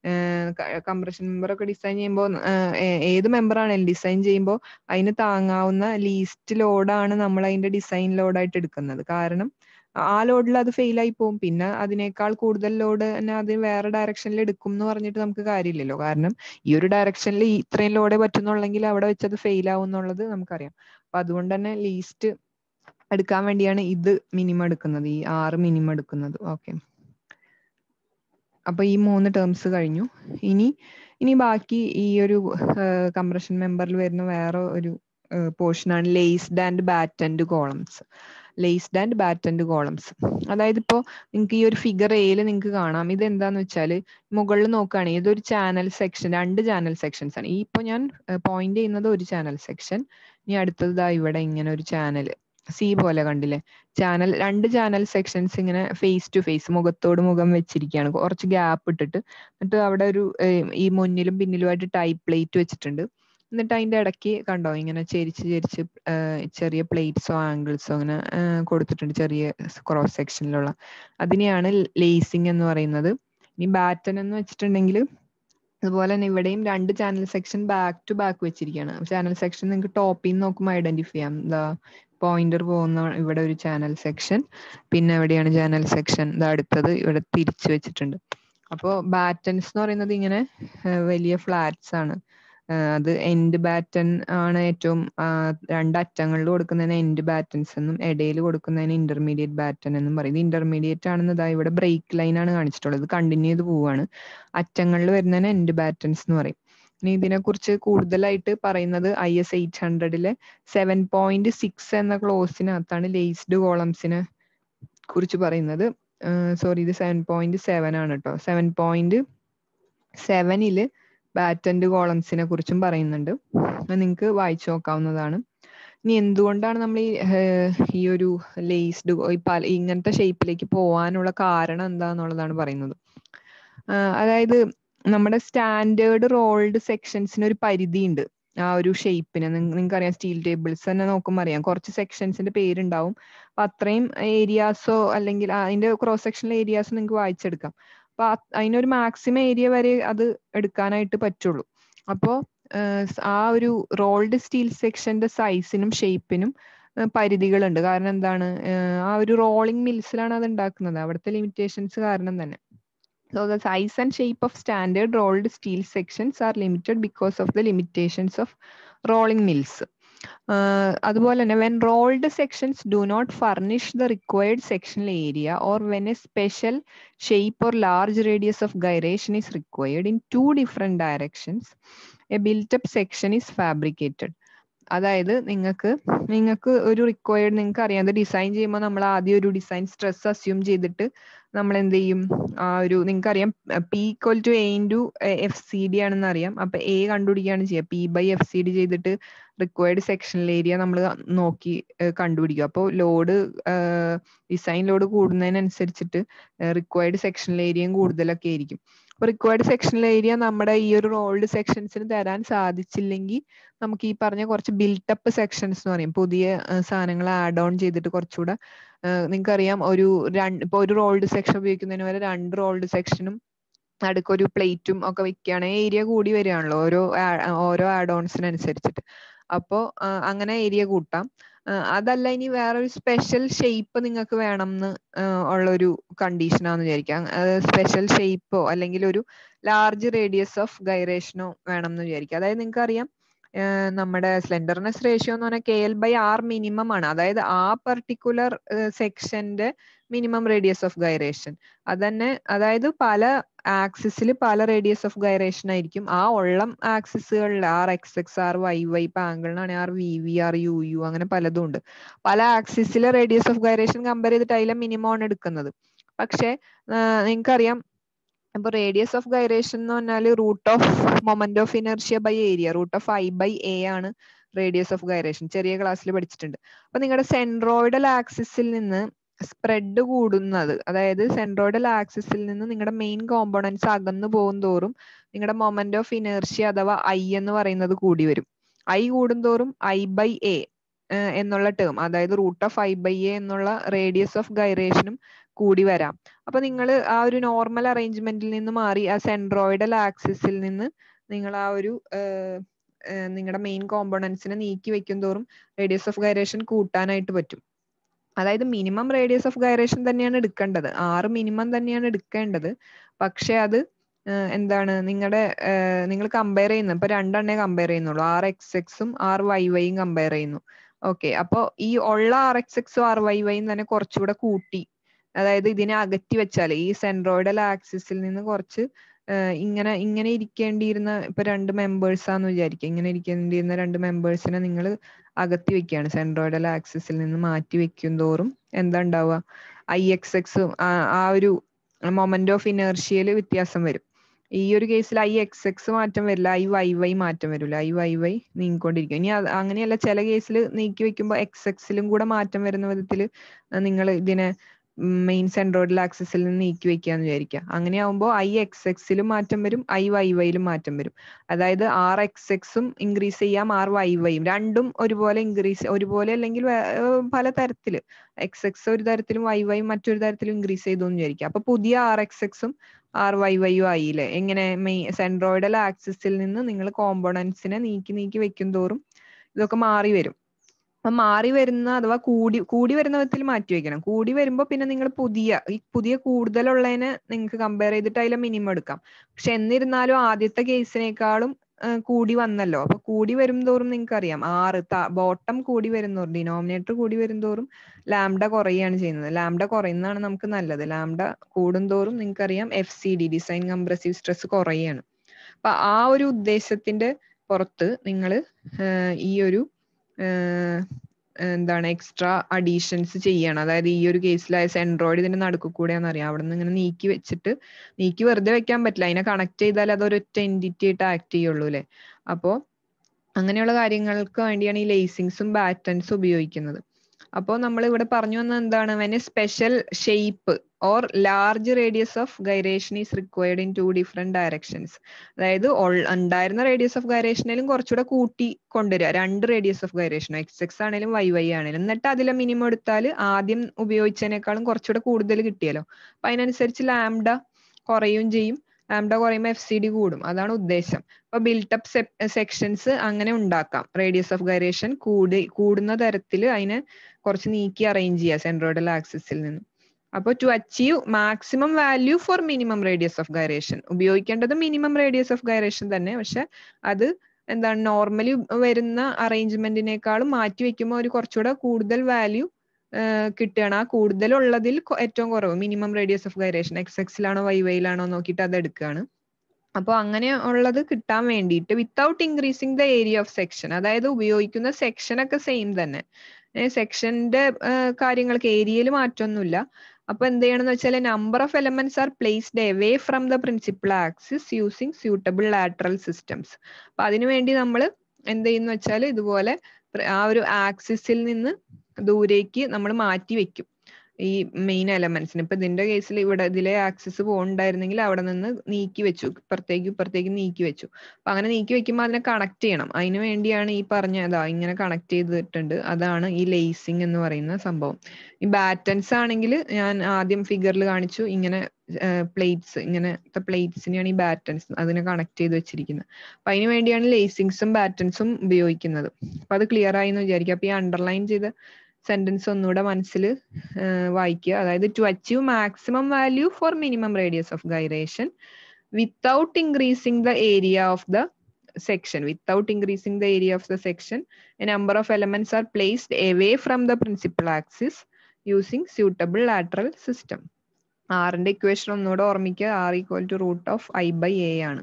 കംപ്രഷൻ മെമ്പർ ഒക്കെ ഡിസൈൻ ചെയ്യുമ്പോൾ ഏത് മെമ്പർ ആണെങ്കിലും ഡിസൈൻ ചെയ്യുമ്പോൾ അതിന് താങ്ങാവുന്ന ലീസ്റ്റ് ലോഡാണ് നമ്മൾ അതിന്റെ ഡിസൈൻ ലോഡായിട്ട് എടുക്കുന്നത് കാരണം ആ ലോഡിൽ അത് ഫെയിൽ ആയി പോകും പിന്നെ അതിനേക്കാൾ കൂടുതൽ ലോഡ് തന്നെ അത് വേറെ ഡയറക്ഷനിൽ എടുക്കും എന്ന് പറഞ്ഞിട്ട് നമുക്ക് കാര്യമില്ലല്ലോ കാരണം ഈ ഒരു ഡയറക്ഷനിൽ ഇത്രയും ലോഡേ പറ്റുന്നുള്ളെങ്കിൽ അവിടെ വെച്ചത് ഫെയിൽ ആവും എന്നുള്ളത് നമുക്കറിയാം അപ്പൊ അതുകൊണ്ട് തന്നെ ലീസ്റ്റ് എടുക്കാൻ വേണ്ടിയാണ് ഇത് മിനിമം എടുക്കുന്നത് ഈ ആറ് മിനിമം എടുക്കുന്നത് ഓക്കെ അപ്പൊ ഈ മൂന്ന് ടേംസ് കഴിഞ്ഞു ഇനി ഇനി ബാക്കി ഈ ഒരു കംപ്രഷൻ മെമ്പറിൽ വരുന്ന വേറെ ഒരു പോർഷനാണ് laced and battened columns laced and battened columns അതായത് ഇപ്പോൾ നിങ്ങൾക്ക് ഈ ഒരു ഫിഗർ എയിൽ നിങ്ങൾക്ക് കാണാം ഇത് എന്താന്ന് വെച്ചാൽ മുകളിൽ നോക്കുകയാണെങ്കിൽ ഇതൊരു ചാനൽ സെക്ഷൻ രണ്ട് ചാനൽ സെക്ഷൻസ് ആണ് ഈ ഇപ്പോൾ ഞാൻ പോയിന്റ് ചെയ്യുന്നത് ഒരു ചാനൽ സെക്ഷൻ ഇനി അടുത്തത് ദാ ഇവിടെ ഇങ്ങനെ ഒരു ചാനൽ സി പോലെ കണ്ടില്ലേ ചാനൽ രണ്ട് ചാനൽ സെക്ഷൻസ് ഇങ്ങനെ ഫേസ് ടു ഫേസ് മുഖത്തോട് മുഖം വെച്ചിരിക്കുകയാണ് കുറച്ച് ഗ്യാപ്പ് ഇട്ടിട്ട് എന്നിട്ട് അവിടെ ഒരു ഈ മുന്നിലും പിന്നിലുമായിട്ട് ടൈപ്പ് പ്ലേറ്റ് വെച്ചിട്ടുണ്ട് എന്നിട്ട് അതിന്റെ ഇടയ്ക്ക് കണ്ടോ ഇങ്ങനെ ചെരിച്ച് ചെരിച്ച് ചെറിയ പ്ലേറ്റ്സോ ആംഗിൾസോ അങ്ങനെ കൊടുത്തിട്ടുണ്ട് ചെറിയ ക്രോസ് സെക്ഷനിലുള്ള അതിനെയാണ് ലേസിംഗ് എന്ന് പറയുന്നത് ഇനി ബാറ്റൻ എന്ന് വെച്ചിട്ടുണ്ടെങ്കിൽ അതുപോലെ തന്നെ ഇവിടെയും രണ്ട് channel section back to back വെച്ചിരിക്കുകയാണ് ചാനൽ സെക്ഷൻ നിങ്ങൾക്ക് ടോപ്പിൽ നിന്ന് നോക്കുമ്പോൾ ഐഡന്റിഫൈ ചെയ്യാം എന്താ പോയിന്റർ പോകുന്ന ഇവിടെ ഒരു ചാനൽ സെക്ഷൻ പിന്നെ എവിടെയാണ് ചാനൽ സെക്ഷൻ ഇത് അടുത്തത് ഇവിടെ തിരിച്ചു വെച്ചിട്ടുണ്ട് അപ്പോൾ ബാറ്റൻസ് എന്ന് പറയുന്നത് ഇങ്ങനെ വലിയ ഫ്ലാറ്റ്സ് ആണ് അത് എൻഡ് ബാറ്റൺ ആണ് ഏറ്റവും രണ്ട് അറ്റങ്ങളിൽ കൊടുക്കുന്നതിന് എൻഡ് ബാറ്റൻസ് എന്നും ഇടയിൽ കൊടുക്കുന്നതിന് ഇന്റർമീഡിയറ്റ് ബാറ്റൺ എന്നും പറയും ഇന്റർമീഡിയറ്റ് ആണെന്ന് ഇതാ ഇവിടെ ബ്രേക്ക് ലൈൻ ആണ് കാണിച്ചിട്ടുള്ളത് കണ്ടിന്യൂ ചെയ്ത് പോവാണ് അറ്റങ്ങളിൽ വരുന്നതിന് എൻഡ് ബാറ്റൻസ് എന്ന് പറയും ഇനി ഇതിനെക്കുറിച്ച് കൂടുതലായിട്ട് പറയുന്നത് ഐ എസ് എയ്റ്റ് ഹൺഡ്രഡിലെ സെവൻ പോയിന്റ് സിക്സ് എന്ന ക്ലോസിനകത്താണ് ലേസ്ഡ് കോളംസിനെ കുറിച്ച് പറയുന്നത് സോറി ഇത് സെവൻ പോയിന്റ് സെവൻ ആണ് കേട്ടോ സെവൻ പോയിന്റ് സെവനില് ബാറ്റൻഡ് കോളംസിനെ കുറിച്ചും പറയുന്നുണ്ട് നിങ്ങൾക്ക് വായിച്ചു നോക്കാവുന്നതാണ് ഇനി എന്തുകൊണ്ടാണ് നമ്മൾ ഈ ഈ ഒരു ലേസ്ഡ് പല ഇങ്ങനത്തെ ഷേപ്പിലേക്ക് പോകാനുള്ള കാരണം എന്താന്നുള്ളതാണ് പറയുന്നത് അതായത് നമ്മുടെ സ്റ്റാൻഡേർഡ് റോൾഡ് സെക്ഷൻസിന് ഒരു പരിധി ഉണ്ട് ആ ഒരു ഷേപ്പിന് നിങ്ങൾക്ക് അറിയാം സ്റ്റീൽ ടേബിൾസ് തന്നെ നോക്കുമ്പോൾ അറിയാം കുറച്ച് സെക്ഷൻസിന്റെ പേരുണ്ടാവും അപ്പൊ അത്രയും ഏരിയാസോ അല്ലെങ്കിൽ അതിന്റെ ക്രോസ് സെക്ഷനിലെ ഏരിയാസ് നിങ്ങൾക്ക് വായിച്ചെടുക്കാം അപ്പൊ അതിനൊരു മാക്സിമം ഏരിയ വരെ അത് എടുക്കാനായിട്ട് പറ്റുള്ളൂ അപ്പോൾ ആ ഒരു റോൾഡ് സ്റ്റീൽ സെക്ഷന്റെ സൈസിനും ഷേപ്പിനും പരിധികളുണ്ട് കാരണം എന്താണ് ആ ഒരു റോളിംഗ് മിൽസിലാണ് അത് ഉണ്ടാക്കുന്നത് അവിടുത്തെ ലിമിറ്റേഷൻസ് കാരണം തന്നെ So the size and shape of standard rolled steel sections are limited because of the limitations of rolling mills. Uh, അതുപോലെ തന്നെ when rolled sections do not furnish the required sectional area or when a special shape or large radius of gyration is required in two different directions a built up section is fabricated അതായത് നിങ്ങൾക്ക് നിങ്ങൾക്ക് ഒരു required നിങ്ങൾക്ക് അറിയാം design ചെയ്യുമ്പോൾ നമ്മൾ ആദ്യം ഒരു ഡിസൈൻ സ്ട്രെസ് അസ്യൂം ചെയ്തിട്ട് നമ്മൾ എന്ത് ചെയ്യും ആ ഒരു നിങ്ങൾക്ക് അറിയാം P equal to A into F C D ആണെന്ന് അറിയാം അപ്പൊ എ കണ്ടുപിടിക്കുകയാണ് ചെയ്യുക P by F C D ചെയ്തിട്ട് റിക്വയർഡ് സെക്ഷണൽ ഏരിയ നമ്മൾ നോക്കി കണ്ടുപിടിക്കും അപ്പോൾ ലോഡ് ഡിസൈൻ ലോഡ് കൂടുന്നതിനനുസരിച്ചിട്ട് റിക്വയർഡ് സെക്ഷണൽ ഏരിയയും കൂടുതലൊക്കെ ആയിരിക്കും അപ്പൊ റിക്വയർഡ് സെക്ഷണൽ ഏരിയ നമ്മുടെ ഈ ഒരു റോൾഡ് സെക്ഷൻസിന് തരാൻ സാധിച്ചില്ലെങ്കിൽ നമുക്ക് ഈ പറഞ്ഞ കുറച്ച് ബിൽട്ടപ്പ് സെക്ഷൻസ് എന്ന് പറയും പുതിയ സാധനങ്ങൾ ആഡ് ഓൺ ചെയ്തിട്ട് കുറച്ചുകൂടെ നിങ്ങൾക്കറിയാം ഒരു രണ്ട് ഇപ്പൊ ഒരു റോൾഡ് സെക്ഷൻ ഉപയോഗിക്കുന്നതിന് വരെ രണ്ട് റോൾഡ് സെക്ഷനും നടുക്കൊരു പ്ലേറ്റും ഒക്കെ വെക്കുകയാണെങ്കിൽ ഏരിയ കൂടി വരികയാണല്ലോ ഓരോ ഓരോ ആഡ് ഓൺസിനനുസരിച്ചിട്ട് അപ്പോൾ അങ്ങനെ ഏരിയ കൂട്ടാം അതല്ല ഇനി വേറൊരു സ്പെഷ്യൽ ഷേപ്പ് നിങ്ങൾക്ക് വേണം എന്ന് ഉള്ളൊരു കണ്ടീഷനാന്ന് വിചാരിക്കാം സ്പെഷ്യൽ ഷേപ്പോ അല്ലെങ്കിൽ ഒരു ലാർജ് റേഡിയസ് ഓഫ് ഗൈറേഷനോ വേണം എന്ന് വിചാരിക്കാം അതായത് നിങ്ങൾക്ക് അറിയാം നമ്മുടെ സ്ലെൻഡർനെസ് റേഷ്യോ എന്ന് പറഞ്ഞാൽ K L by R minimum ആണ് അതായത് ആ പർട്ടിക്കുലർ സെക്ഷന്റെ മിനിമം റേഡിയസ് ഓഫ് ഗൈറേഷൻ അതന്നെ അതായത് പല ആക്സിസിൽ പല റേഡിയസ് ഓഫ് ഗൈറേഷൻ ആയിരിക്കും ആ ഉള്ളം ആക്സിസുകളിൽ R X X R Y Y ഇപ്പൊ ആംഗിളിനാണെങ്കിൽ R V V R U U അങ്ങനെ പലതും ഉണ്ട് പല ആക്സിസിലെ റേഡിയസ് ഓഫ് ഗൈറേഷൻ കമ്പയർ ചെയ്തിട്ട് അതിലെ മിനിമം ആണ് എടുക്കുന്നത് പക്ഷെ നിങ്ങൾക്കറിയാം ഇപ്പൊ റേഡിയസ് ഓഫ് ഗൈറേഷൻ എന്ന് പറഞ്ഞാൽ root of moment of inertia by area root of I by A ആണ് റേഡിയസ് ഓഫ് ഗൈറേഷൻ ചെറിയ ക്ലാസ്സിൽ പഠിച്ചിട്ടുണ്ട് അപ്പൊ നിങ്ങളുടെ സെൻട്രോയിഡൽ ആക്സിസിൽ നിന്ന് സ്പ്രെഡ് കൂടുന്നത് അതായത് സെൻട്രോയിഡൽ ആക്സിസിൽ നിന്ന് നിങ്ങളുടെ മെയിൻ കോമ്പോണൻസ് അകന്നു പോകും തോറും നിങ്ങളുടെ മൊമെന്റ് ഓഫ് ഇനേർഷ്യ അഥവാ ഐ എന്ന് പറയുന്നത് കൂടി വരും ഐ കൂടുന്തോറും ഐ ബൈ എ എന്നുള്ള ടേം അതായത് root of I by A എന്നുള്ള റേഡിയസ് ഓഫ് ഗൈറേഷനും കൂടി വരാം അപ്പൊ നിങ്ങൾ ആ ഒരു നോർമൽ അറേഞ്ച്മെന്റിൽ നിന്ന് മാറി ആ സെൻട്രോയിഡൽ ആക്സിസിൽ നിന്ന് നിങ്ങൾ ആ ഒരു നിങ്ങളുടെ മെയിൻ കോമ്പോണൻസിനെ നീക്കി വെക്കും തോറും റേഡിയസ് ഓഫ് ഗൈറേഷൻ കൂട്ടാനായിട്ട് പറ്റും അതായത് മിനിമം റേഡിയസ് ഓഫ് ഗൈറേഷൻ തന്നെയാണ് എടുക്കേണ്ടത് ആറ് മിനിമം തന്നെയാണ് എടുക്കേണ്ടത് പക്ഷെ അത് എന്താണ് നിങ്ങളുടെ നിങ്ങൾ കമ്പയർ ചെയ്യുന്നത് ഇപ്പൊ രണ്ടെണ്ണേ കമ്പയർ ചെയ്യുന്നുള്ളൂ ആർ എക്സ് എക്സും ആർ വൈ വൈയും കമ്പയർ ചെയ്യുന്നു ഓക്കെ അപ്പൊ ഈ ഉള്ള ആർ എക്സ് എക്സും ആർ വൈ വൈയും തന്നെ കുറച്ചുകൂടെ കൂട്ടി അതായത് ഇതിനെ അകറ്റി വെച്ചാൽ ഈ സെൻട്രോയിഡൽ ആക്സിസിൽ നിന്ന് കുറച്ച് ഇങ്ങനെ ഇങ്ങനെ ഇരിക്കേണ്ടിയിരുന്ന ഇപ്പൊ രണ്ട് മെമ്പേഴ്സ് ആന്ന് വിചാരിക്കുക ഇങ്ങനെ ഇരിക്കേണ്ടിയിരുന്ന രണ്ട് മെമ്പേഴ്സിനെ നിങ്ങൾ അകത്തി വെക്കുകയാണ് സെൻട്രോയിഡൽ ആക്സിസിൽ നിന്ന് മാറ്റി വെക്കും തോറും എന്താ ഉണ്ടാവുക ഐ എക്സ് എക്സ് ആ ഒരു മൊമെന്റ് ഓഫ് ഇനേർഷ്യയിൽ വ്യത്യാസം വരും ഈ ഒരു കേസിൽ ഐ എക്സ് എക്സ് മാറ്റം വരില്ല ഐ വൈ വൈ മാറ്റം വരില്ല ഐ വൈ വൈ നീങ്ങിക്കൊണ്ടിരിക്കും ഇനി അങ്ങനെയല്ല ചില കേസിൽ നീക്കി വെക്കുമ്പോൾ എക്സ് എക്സിലും കൂടെ മാറ്റം വരുന്ന വിധത്തിൽ നിങ്ങൾ ഇതിനെ മെയിൻ സെൻട്രോയിഡൽ ആക്സിസിൽ നിന്ന് നീക്കി വെക്കാന്ന് വിചാരിക്കുക അങ്ങനെയാവുമ്പോൾ ഐ എക്സ് എക്സിലും മാറ്റം വരും ഐ വൈ വൈയിലും മാറ്റം വരും അതായത് ആർ എക്സ് എക്സും ഇൻക്രീസ് ചെയ്യാം ആർ വൈ വൈയും രണ്ടും ഒരുപോലെ ഇൻക്രീസ് ഒരുപോലെ അല്ലെങ്കിൽ പല തരത്തില് എക്സ് എക്സ് ഒരു തരത്തിലും വൈ വൈ മറ്റൊരു തരത്തിലും ഇൻക്രീസ് ചെയ്തു എന്ന് വിചാരിക്കുക അപ്പൊ പുതിയ ആർ എക്സ് എക്സും ആർ വൈ വൈയും ആയില്ലേ എങ്ങനെ മെയിൻ സെൻട്രോയിഡൽ ആക്സിസിൽ നിന്ന് നിങ്ങൾ കോമ്പോണൻസിനെ നീക്കി നീക്കി വെക്കും തോറും ഇതൊക്കെ മാറി വരും അപ്പൊ മാറി വരുന്ന അഥവാ കൂടി കൂടി വരുന്ന വിധത്തിൽ മാറ്റി വെക്കണം കൂടി വരുമ്പോൾ പിന്നെ നിങ്ങൾ പുതിയ ഈ പുതിയ കൂടുതലുള്ളതിനെ നിങ്ങൾക്ക് കമ്പയർ ചെയ്തിട്ട് അതിലെ മിനിമം എടുക്കാം പക്ഷെ എന്നിരുന്നാലും ആദ്യത്തെ കേസിനേക്കാളും കൂടി വന്നല്ലോ അപ്പൊ കൂടി വരും തോറും നിങ്ങൾക്ക് അറിയാം ആറ് ബോട്ടം കൂടി വരുന്നോറും ഡിനോമിനേറ്റർ കൂടി വരും തോറും ലാംഡ കുറയുകയാണ് ചെയ്യുന്നത് ലാംഡ കുറയുന്നതാണ് നമുക്ക് നല്ലത് ലാംഡ കൂടും തോറും നിങ്ങൾക്കറിയാം F C D design compressive stress കുറയുകയാണ് അപ്പൊ ആ ഒരു ഉദ്ദേശത്തിന്റെ പുറത്ത് നിങ്ങൾ ഈ ഒരു എന്താണ് എക്സ്ട്രാ അഡീഷൻസ് ചെയ്യണം അതായത് ഈ ഒരു കേസിലായ സെൻട്രോയിഡ് ഇതിന്റെ നടുക്ക് കൂടെയാണെന്ന് അറിയാം അവിടെ നിന്ന് ഇങ്ങനെ നീക്കി വെച്ചിട്ട് നീക്കി വെറുതെ വെക്കാൻ പറ്റില്ല അതിനെ കണക്ട് ചെയ്താൽ അത് ഒരൊറ്റ എൻറ്റിറ്റി ആയിട്ട് ആക്ട് ചെയ്യുള്ളൂ അല്ലെ അപ്പോ അങ്ങനെയുള്ള കാര്യങ്ങൾക്ക് വേണ്ടിയാണ് ഈ ലേസിങ്സും ബാറ്റൻസും ഉപയോഗിക്കുന്നത് അപ്പോൾ നമ്മൾ ഇവിടെ പറഞ്ഞു വന്നത് എന്താണ് when a special shape or large radius of gyration is required in two different directions അതായത് ഉണ്ടായിരുന്ന റേഡിയസ് ഓഫ് ഗൈറേഷനിലും കുറച്ചുകൂടെ കൂട്ടി കൊണ്ടുവരിക രണ്ട് radius of gyration X X ആണെങ്കിലും വൈ വൈ ആണെങ്കിലും എന്നിട്ട് അതിലെ മിനിമം എടുത്താൽ ആദ്യം ഉപയോഗിച്ചതിനേക്കാളും കുറച്ചുകൂടെ കൂടുതൽ കിട്ടിയല്ലോ അപ്പൊ അതിനനുസരിച്ച് ലാംഡ കുറയും ചെയ്യും ലാംഡ കുറയുമ്പോൾ എഫ് സി ഡി കൂടും അതാണ് ഉദ്ദേശം അപ്പൊ ബിൽട്ടപ്പ് സെക്ഷൻസ് അങ്ങനെ ഉണ്ടാക്കാം റേഡിയസ് ഓഫ് ഗൈറേഷൻ കൂടി കൂടുന്ന തരത്തിൽ അതിനെ കുറച്ച് നീക്കി അറേഞ്ച് ചെയ്യുക സെൻട്രോയിഡൽ ആക്സിസിൽ നിന്ന് അപ്പോൾ to achieve maximum value for minimum radius of gyration ഉപയോഗിക്കേണ്ടത് മിനിമം റേഡിയസ് ഓഫ് ഗൈറേഷൻ തന്നെ പക്ഷെ അത് എന്താണ് നോർമലി വരുന്ന അറേഞ്ച്മെന്റിനേക്കാളും മാറ്റി വെക്കുമ്പോൾ ഒരു കുറച്ചുകൂടെ കൂടുതൽ വാല്യൂ കിട്ടുകയാണ് ആ കൂടുതലുള്ളതിൽ ഏറ്റവും കുറവ് minimum radius of gyration X എക്സിലാണോ വൈ വൈയിലാണോ നോക്കിയിട്ട് അത് എടുക്കുകയാണ് അപ്പോൾ അങ്ങനെ ഉള്ളത് കിട്ടാൻ വേണ്ടിയിട്ട് without increasing the area of section അതായത് ഉപയോഗിക്കുന്ന സെക്ഷൻ ഒക്കെ സെയിം തന്നെ സെക്ഷന്റെ കാര്യങ്ങൾക്ക് ഏരിയയിൽ മാറ്റമൊന്നുമില്ല അപ്പൊ എന്ത് ചെയ്യണമെന്ന് വെച്ചാൽ number of elements are placed away from the principal axis using suitable lateral systems അപ്പൊ അതിനുവേണ്ടി നമ്മൾ എന്ത് ചെയ്യുന്ന വെച്ചാൽ ഇതുപോലെ ആ ഒരു ആക്സിസിൽ നിന്ന് ദൂരേക്ക് നമ്മൾ മാറ്റി വെക്കും ഈ മെയിൻ എലമെന്റ്സിന് ഇപ്പൊ ഇതിന്റെ കേസിൽ ഇവിടെ ഇതിലെ ആക്സിസ് പോകണ്ടായിരുന്നെങ്കിൽ അവിടെ നിന്ന് നീക്കി വെച്ചു ഇപ്പുറത്തേക്ക് ഇപ്പുറത്തേക്ക് നീക്കി വെച്ചു അപ്പൊ അങ്ങനെ നീക്കി വെക്കുമ്പോൾ അതിനെ കണക്ട് ചെയ്യണം അതിന് വേണ്ടിയാണ് ഈ പറഞ്ഞ അതാ ഇങ്ങനെ കണക്ട് ചെയ്തിട്ടുണ്ട് അതാണ് ഈ ലേസിംഗ് എന്ന് പറയുന്ന സംഭവം ഈ ബാറ്റൻസ് ആണെങ്കിൽ ഞാൻ ആദ്യം ഫിഗറിൽ കാണിച്ചു ഇങ്ങനെ പ്ലേറ്റ്സ് ഇങ്ങനത്തെ പ്ലേറ്റ്സിനെയാണ് ഈ ബാറ്റൻസ് അതിനെ കണക്ട് ചെയ്ത് വെച്ചിരിക്കുന്നത് അപ്പൊ അതിന് വേണ്ടിയാണ് ലേസിങ്സും ബാറ്റൻസും ഉപയോഗിക്കുന്നത് അപ്പൊ അത് ക്ലിയർ ആയി എന്ന് വിചാരിക്കുക അപ്പൊ ഈ അണ്ടർലൈൻ ചെയ്ത സെന്റൻസ് ഒന്നുകൂടെ മനസ്സിൽ വായിക്കുക അതായത് to achieve maximum value for minimum radius of gyration without increasing the area of the section without increasing the area of the section a number of elements are placed away from the principal axis using suitable lateral system ആറിന്റെ equation ഒന്നുകൂടെ ഓർമ്മിക്കുക R equal to root of I by A ആണ്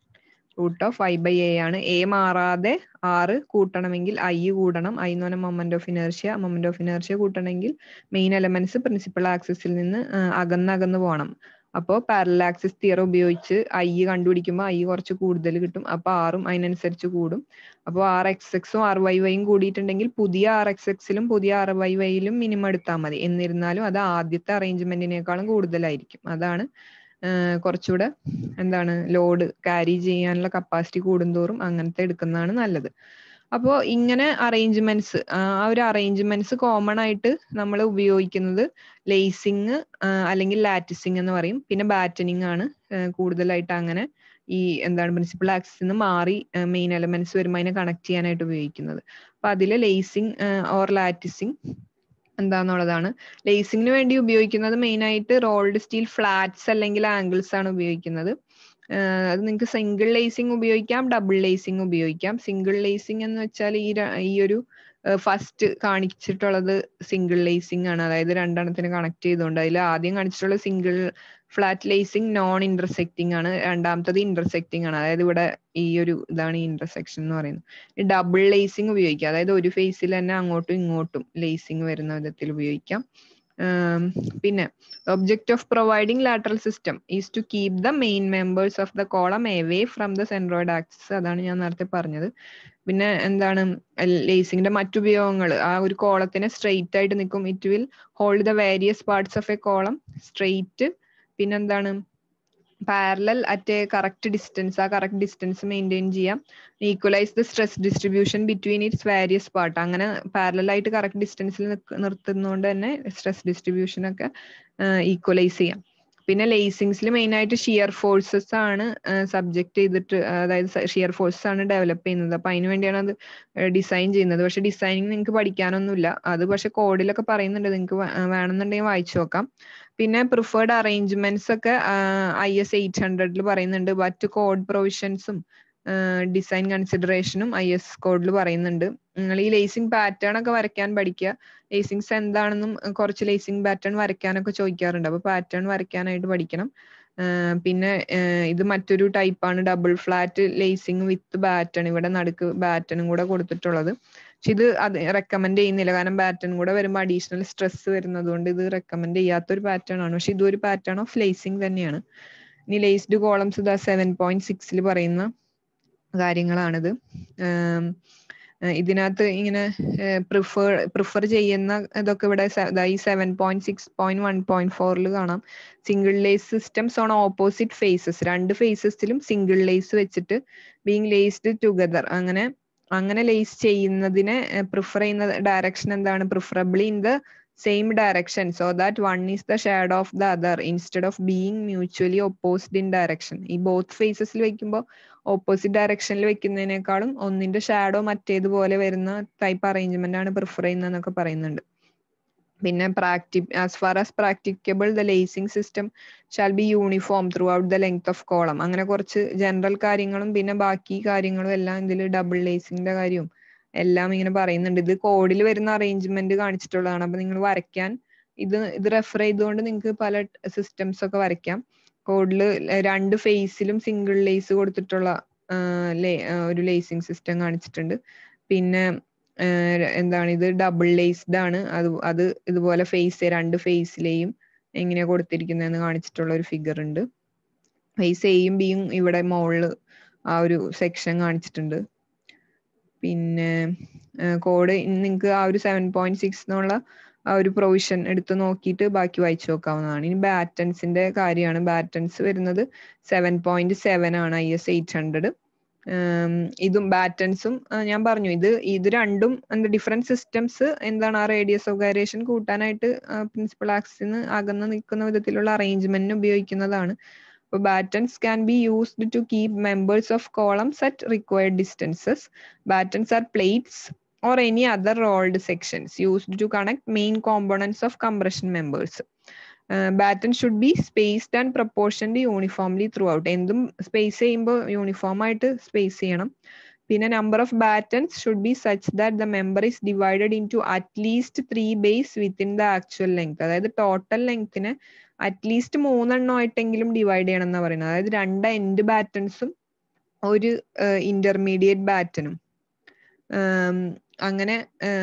root of I by A ആണ് A മാറാതെ R കൂട്ടണമെങ്കിൽ I കൂടണം I എന്ന് പറഞ്ഞാൽ moment of inertia moment of inertia കൂട്ടണമെങ്കിൽ മെയിൻ എലമെന്റ്സ് പ്രിൻസിപ്പൽ ആക്സിസിൽ നിന്ന് അകന്ന് അകന്ന് പോകണം അപ്പോൾ പാരലാക്സിസ് തിയറം ഉപയോഗിച്ച് ഐ കണ്ടുപിടിക്കുമ്പോൾ ഐ കുറച്ച് കൂടുതൽ കിട്ടും അപ്പൊ ആറും അതിനനുസരിച്ച് കൂടും അപ്പോൾ ആർ എക്സ് എക്സും ആർ വൈ വൈയും കൂടിയിട്ടുണ്ടെങ്കിൽ പുതിയ ആർ എക്സ് എക്സിലും പുതിയ ആർ വൈ വൈയിലും മിനിമം എടുത്താൽ മതി എന്നിരുന്നാലും അത് ആദ്യത്തെ അറേഞ്ച്മെന്റിനേക്കാളും കൂടുതലായിരിക്കും അതാണ് കുറച്ചുകൂടെ എന്താണ് ലോഡ് ക്യാരി ചെയ്യാനുള്ള കപ്പാസിറ്റി കൂടുന്തോറും അങ്ങനത്തെ എടുക്കുന്നതാണ് നല്ലത് അപ്പോൾ ഇങ്ങനെ അറേഞ്ച്മെന്റ്സ് ആ ഒരു അറേഞ്ച്മെന്റ്സ് കോമൺ ആയിട്ട് നമ്മൾ ഉപയോഗിക്കുന്നത് ലേസിങ് അല്ലെങ്കിൽ ലാറ്റിസിങ് എന്ന് പറയും പിന്നെ ബാറ്റനിങ് ആണ് കൂടുതലായിട്ട് അങ്ങനെ ഈ എന്താണ് പ്രിൻസിപ്പൽ ആക്സിൽ നിന്ന് മാറി മെയിൻ എലമെന്റ്സ് വരുമ്പോൾ അതിനെ കണക്ട് ചെയ്യാനായിട്ട് ഉപയോഗിക്കുന്നത് അപ്പൊ അതിൽ ലേസിങ് ഓർ ലാറ്റിസിങ് എന്താന്നുള്ളതാണ് ലേസിങ്ങിന് വേണ്ടി ഉപയോഗിക്കുന്നത് മെയിൻ ആയിട്ട് റോൾഡ് സ്റ്റീൽ ഫ്ലാറ്റ്സ് അല്ലെങ്കിൽ ആംഗിൾസ് ആണ് ഉപയോഗിക്കുന്നത് ആഹ് അത് നിങ്ങൾക്ക് സിംഗിൾ ലേസിംഗ് ഉപയോഗിക്കാം ഡബിൾ ലേസിംഗ് ഉപയോഗിക്കാം സിംഗിൾ ലേസിംഗ് എന്ന് വെച്ചാൽ ഈ ര- ഈ ഒരു ഫസ്റ്റ് കാണിച്ചിട്ടുള്ളത് സിംഗിൾ ലേസിംഗ് ആണ് അതായത് രണ്ടെണ്ണത്തിന് കണക്ട് ചെയ്തുകൊണ്ട് അതിൽ ആദ്യം കാണിച്ചിട്ടുള്ള single flat lacing non intersecting ആണ് രണ്ടാമത്തത് ഇന്റർസെക്റ്റിംഗ് ആണ് അതായത് ഇവിടെ ഈ ഒരു ഇതാണ് ഈ ഇന്റർസെക്ഷൻ എന്ന് പറയുന്നത് ഡബിൾ ലേസിംഗ് ഉപയോഗിക്കാം അതായത് ഒരു ഫേസിൽ തന്നെ അങ്ങോട്ടും ഇങ്ങോട്ടും ലേസിംഗ് വരുന്ന വിധത്തിൽ ഉപയോഗിക്കാം ആം, പിന്നെ object of providing lateral system is to keep the main members of the column away from the centroid axis അതാണ് ഞാൻ നേരത്തെ പറഞ്ഞത് പിന്നെ എന്താണ് ലേസിംഗിന്റെ മറ്റുപയോഗങ്ങൾ ആ ഒരു കോളത്തിനെ സ്ട്രെയിറ്റ് ആയിട്ട് നിൽക്കും it will hold the various parts of a column straight പിന്നെന്താണ് parallel at a correct distance ആ കറക്റ്റ് ഡിസ്റ്റൻസ് മെയിൻറ്റെയിൻ ചെയ്യാം equalise the stress distribution between its various part അങ്ങനെ പാരലൽ ആയിട്ട് കറക്റ്റ് ഡിസ്റ്റൻസിൽ നിർത്തുന്നതുകൊണ്ട് തന്നെ സ്ട്രെസ് ഡിസ്ട്രിബ്യൂഷൻ ഒക്കെ ഈക്വലൈസ് ചെയ്യാം പിന്നെ ലേസിങ്സിൽ മെയിൻ ആയിട്ട് ഷിയർ ഫോഴ്സസ് ആണ് സബ്ജക്ട് ചെയ്തിട്ട് അതായത് ഷിയർ ഫോഴ്സസ് ആണ് ഡെവലപ്പ് ചെയ്യുന്നത് അപ്പൊ അതിന് വേണ്ടിയാണ് അത് ഡിസൈൻ ചെയ്യുന്നത് പക്ഷെ ഡിസൈനിങ് നിങ്ങൾക്ക് പഠിക്കാനൊന്നുമില്ല അത് പക്ഷെ കോഡിലൊക്കെ പറയുന്നുണ്ട് നിങ്ങൾക്ക് വേണമെന്നുണ്ടെങ്കിൽ വായിച്ചു നോക്കാം പിന്നെ പ്രിഫേർഡ് അറേഞ്ച്മെന്റ്സ് ഒക്കെ ഐ എസ് എയ്റ്റ് ഹൺഡ്രഡിൽ പറയുന്നുണ്ട് മറ്റ് കോഡ് പ്രൊവിഷൻസും ഡിസൈൻ കൺസിഡറേഷനും ഐ എസ് കോഡിൽ പറയുന്നുണ്ട് നിങ്ങൾ ഈ ലേസിംഗ് പാറ്റേൺ ഒക്കെ വരയ്ക്കാൻ പഠിക്കുക ലേസിങ്സ് എന്താണെന്നും അഹ് കുറച്ച് ലേസിംഗ് പാറ്റേൺ വരയ്ക്കാനൊക്കെ ചോദിക്കാറുണ്ട് അപ്പൊ പാറ്റേൺ വരയ്ക്കാനായിട്ട് പഠിക്കണം ആഹ് പിന്നെ ആഹ് ഇത് മറ്റൊരു ടൈപ്പാണ് double flat lacing with batten ഇവിടെ നടുക്ക് ബാറ്റണും കൂടെ കൊടുത്തിട്ടുള്ളത് പക്ഷെ ഇത് അത് റെക്കമെൻഡ് ചെയ്യുന്നില്ല കാരണം ബാറ്റൺ കൂടെ വരുമ്പോൾ അഡീഷണൽ സ്ട്രെസ് വരുന്നത് കൊണ്ട് ഇത് റെക്കമെൻഡ് ചെയ്യാത്തൊരു പാറ്റേൺ ആണ് പക്ഷെ ഇതൊരു പാറ്റേൺ ഓഫ് ലേസിംഗ് തന്നെയാണ് ഇനി ലേസ്ഡ് കോളംസ് ഇതാ സെവൻ പോയിന്റ് സിക്സിൽ പറയുന്ന കാര്യങ്ങളാണിത് ആം, ഏഹ് ഇതിനകത്ത് ഇങ്ങനെ പ്രിഫർ പ്രിഫർ ചെയ്യുന്ന ഇതൊക്കെ ഇവിടെ സെ- ദാ ഈ seven point six point one point ഫോറിൽ കാണാം single lace systems on opposite faces രണ്ട് ഫേസസിലും സിംഗിൾ ലേസ് വെച്ചിട്ട് ബീങ് ലേസ്ഡ് ടുഗദർ അങ്ങനെ അങ്ങനെ ലേസ് ചെയ്യുന്നതിനെ പ്രിഫർ ചെയ്യുന്ന ഡയറക്ഷൻ എന്താണ് preferably in the same direction so that one is the shadow of the other instead of being mutually opposed in direction ഈ both ഫേസസിൽ വെക്കുമ്പോൾ ഓപ്പോസിറ്റ് ഡയറക്ഷനിൽ വെക്കുന്നതിനേക്കാളും ഒന്നിന്റെ ഷാഡോ മറ്റേതുപോലെ വരുന്ന ടൈപ്പ് അറേഞ്ച്മെന്റ് ആണ് പ്രിഫർ ചെയ്യുന്നതെന്നൊക്കെ പറയുന്നുണ്ട് പിന്നെ പ്രാക്ടി as far as practicable the lacing system shall be uniform throughout the length of column അങ്ങനെ കുറച്ച് ജനറൽ കാര്യങ്ങളും പിന്നെ ബാക്കി കാര്യങ്ങളും എല്ലാം ഇതിൽ ഡബിൾ ലേസിംഗിന്റെ കാര്യവും എല്ലാം ഇങ്ങനെ പറയുന്നുണ്ട് ഇത് കോഡിൽ വരുന്ന അറേഞ്ച്മെന്റ് കാണിച്ചിട്ടുള്ളതാണ് അപ്പൊ നിങ്ങൾ വരയ്ക്കാൻ ഇത് ഇത് റെഫർ ചെയ്തുകൊണ്ട് നിങ്ങൾക്ക് പല സിസ്റ്റംസ് ഒക്കെ വരയ്ക്കാം കോഡിൽ രണ്ട് ഫേസിലും സിംഗിൾ ലേസ് കൊടുത്തിട്ടുള്ള ആ, ലേ- ആ, ഒരു ലേസിംഗ് സിസ്റ്റം കാണിച്ചിട്ടുണ്ട് പിന്നെ ആ, എന്താണ് ഇത് ഡബിൾ ലേസ്ഡ് ആണ് അത് അത് ഇതുപോലെ ഫേസ് രണ്ട് ഫേസിലെയും എങ്ങനെയാ കൊടുത്തിരിക്കുന്നതെന്ന് കാണിച്ചിട്ടുള്ള ഒരു ഫിഗർ ഉണ്ട് ഫേസ് എയും ബിയും ഇവിടെ മുകളിൽ ആ ഒരു സെക്ഷൻ കാണിച്ചിട്ടുണ്ട് പിന്നെ കോഡ് നിങ്ങൾക്ക് ആ ഒരു സെവൻ പോയിന്റ് സിക്സ് എന്നുള്ള ആ ഒരു പ്രൊവിഷൻ എടുത്ത് നോക്കിയിട്ട് ബാക്കി വായിച്ചു നോക്കാവുന്നതാണ് ഇനി ബാറ്റൻസിന്റെ കാര്യമാണ് ബാറ്റൻസ് വരുന്നത് സെവൻ പോയിന്റ് സെവൻ ആണ് ഐ എസ് എയ്റ്റ് ഹൺഡ്രഡ് ഇതും ബാറ്റൻസും ഞാൻ പറഞ്ഞു ഇത് ഇത് രണ്ടും എന്താ ഡിഫറെന്റ് സിസ്റ്റംസ് എന്താണ് ആ റേഡിയസ് ഓഫ് ഗൈറേഷൻ കൂട്ടാനായിട്ട് പ്രിൻസിപ്പൽ ആക്സിൽ നിന്ന് അകന്ന് നിൽക്കുന്ന വിധത്തിലുള്ള അറേഞ്ച്മെന്റിന് ഉപയോഗിക്കുന്നതാണ് അപ്പോൾ battens can be used to keep members of columns at required distances battens are plates or any other rolled sections used to connect main components of compression members. Uh, batten should be spaced and proportioned uniformly throughout. എന്തും space ചെയ്യുമ്പോൾ uniform ആയിട്ട് space ചെയ്യണം പിന്നെ number of battens should be such that the member is divided into at least three bays within the actual length അതായത് total ലെങ്തിനെ at least മൂന്നെണ്ണം ആയിട്ടെങ്കിലും divide ചെയ്യണം എന്നാ പറയുന്നത് അതായത് രണ്ട് എൻഡ് ബാറ്റൻസും ഒരു ഇന്റർമീഡിയറ്റ് ബാറ്റനും അങ്ങനെ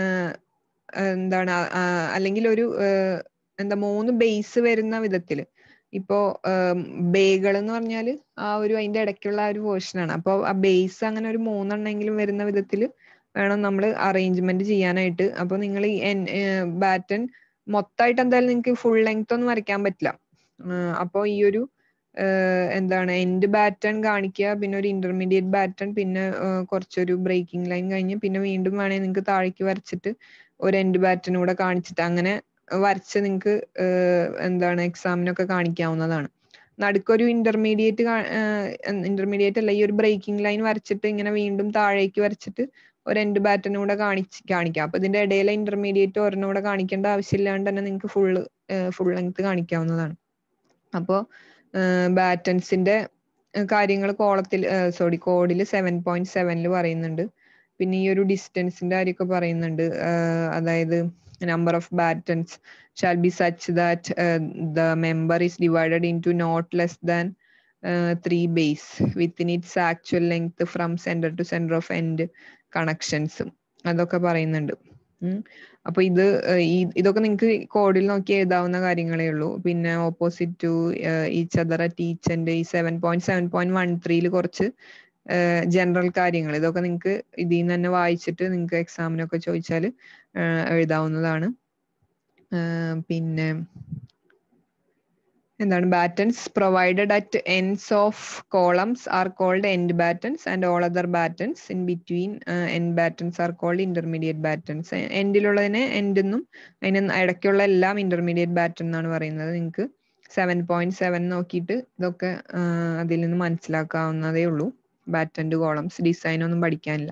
എന്താണ് അല്ലെങ്കിൽ ഒരു എന്താ മൂന്ന് ബേസ് വരുന്ന വിധത്തിൽ ഇപ്പോ ബേകൾ എന്ന് പറഞ്ഞാൽ ആ ഒരു അതിന്റെ ഇടയ്ക്കുള്ള ആ ഒരു പോർഷനാണ് അപ്പോൾ ആ ബേസ് അങ്ങനെ ഒരു മൂന്നെണ്ണെങ്കിലും വരുന്ന വിധത്തിൽ വേണം നമ്മൾ അറേഞ്ച്മെന്റ് ചെയ്യാനായിട്ട് അപ്പൊ നിങ്ങൾ ഈ ബാറ്റൻ മൊത്തമായിട്ട് എന്തായാലും നിങ്ങൾക്ക് ഫുൾ ലെങ്ത് ഒന്നും വരയ്ക്കാൻ പറ്റില്ല അപ്പോൾ ഈ ഒരു എന്താണ് എൻഡ് ബാറ്റൺ കാണിക്കുക പിന്നെ ഒരു ഇന്റർമീഡിയറ്റ് ബാറ്റൺ പിന്നെ കുറച്ചൊരു ബ്രേക്കിംഗ് ലൈൻ കഴിഞ്ഞ് പിന്നെ വീണ്ടും വേണമെങ്കിൽ നിങ്ങൾക്ക് താഴേക്ക് വരച്ചിട്ട് ഒരു എൻഡ് ബാറ്റൺ കൂടെ കാണിച്ചിട്ട് അങ്ങനെ വരച്ച് നിങ്ങൾക്ക് എന്താണ് എക്സാമിനൊക്കെ കാണിക്കാവുന്നതാണ് നടുക്കൊരു ഇന്റർമീഡിയറ്റ് ഇന്റർമീഡിയറ്റ് അല്ല ഈ ഒരു ബ്രേക്കിംഗ് ലൈൻ വരച്ചിട്ട് ഇങ്ങനെ വീണ്ടും താഴേക്ക് വരച്ചിട്ട് ഒരു എൻഡ് ബാറ്റൺ കൂടെ കാണിച്ച് കാണിക്കാം അപ്പൊ ഇതിന്റെ ഇടയിലെ ഇന്റർമീഡിയറ്റ് ഒരെണ്ണം കൂടെ കാണിക്കേണ്ട ആവശ്യമില്ലാണ്ട് തന്നെ നിങ്ങൾക്ക് ഫുള്ള് ഫുൾ ലെങ്ത് കാണിക്കാവുന്നതാണ് അപ്പോൾ ബാറ്റൻസിന്റെ കാര്യങ്ങൾ കോളത്തിൽ സോറി കോഡിൽ സെവൻ പോയിന്റ് സെവനിൽ പറയുന്നുണ്ട് പിന്നെ ഈ ഒരു ഡിസ്റ്റൻസിന്റെ കാര്യമൊക്കെ പറയുന്നുണ്ട് അതായത് number of battens shall be such that the member is divided into not less than three bays within its actual length from centre to centre of end connections അതൊക്കെ പറയുന്നുണ്ട് അപ്പൊ ഇത് ഈ ഇതൊക്കെ നിങ്ങൾക്ക് കോഡിൽ നോക്കി എഴുതാവുന്ന കാര്യങ്ങളേ ഉള്ളൂ പിന്നെ opposite to each other at each and ഈ seven point seven point one ത്രീയിൽ കുറച്ച് ജനറൽ കാര്യങ്ങൾ ഇതൊക്കെ നിങ്ങൾക്ക് ഇതിൽ നിന്ന് തന്നെ വായിച്ചിട്ട് നിങ്ങൾക്ക് എക്സാമിനൊക്കെ ചോദിച്ചാൽ എഴുതാവുന്നതാണ് പിന്നെ എന്താണ് battens provided at ends of columns are called end battens and all other battens in between end battens are called intermediate battens എൻഡിലുള്ളതിനെ എൻഡ് എന്നും അതിന് ഇടയ്ക്കുള്ള എല്ലാം ഇന്റർമീഡിയറ്റ് ബാറ്റൻ എന്നാണ് പറയുന്നത് നിങ്ങൾക്ക് സെവൻ പോയിന്റ് സെവൻ നോക്കിയിട്ട് ഇതൊക്കെ അതിൽ നിന്ന് മനസ്സിലാക്കാവുന്നതേ ഉള്ളൂ ബാറ്റൻഡ് കോളംസ് ഡിസൈൻ ഒന്നും പഠിക്കാനില്ല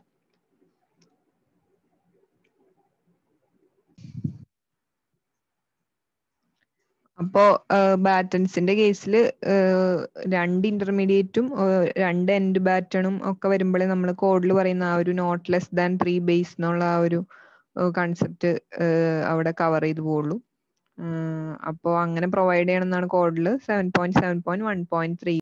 അപ്പോ ബാറ്റൻസിന്റെ കേസിൽ രണ്ട് ഇന്റർമീഡിയറ്റും രണ്ട് എൻഡ് ബാറ്റണും ഒക്കെ വരുമ്പോഴേ നമ്മൾ കോഡിൽ പറയുന്ന ആ ഒരു not less than three bays എന്നുള്ള ആ ഒരു കൺസെപ്റ്റ് അവിടെ കവർ ചെയ്തു പോവുള്ളൂ അപ്പോൾ അങ്ങനെ പ്രൊവൈഡ് ചെയ്യണം എന്നാണ് കോഡിൽ seven point seven point one point three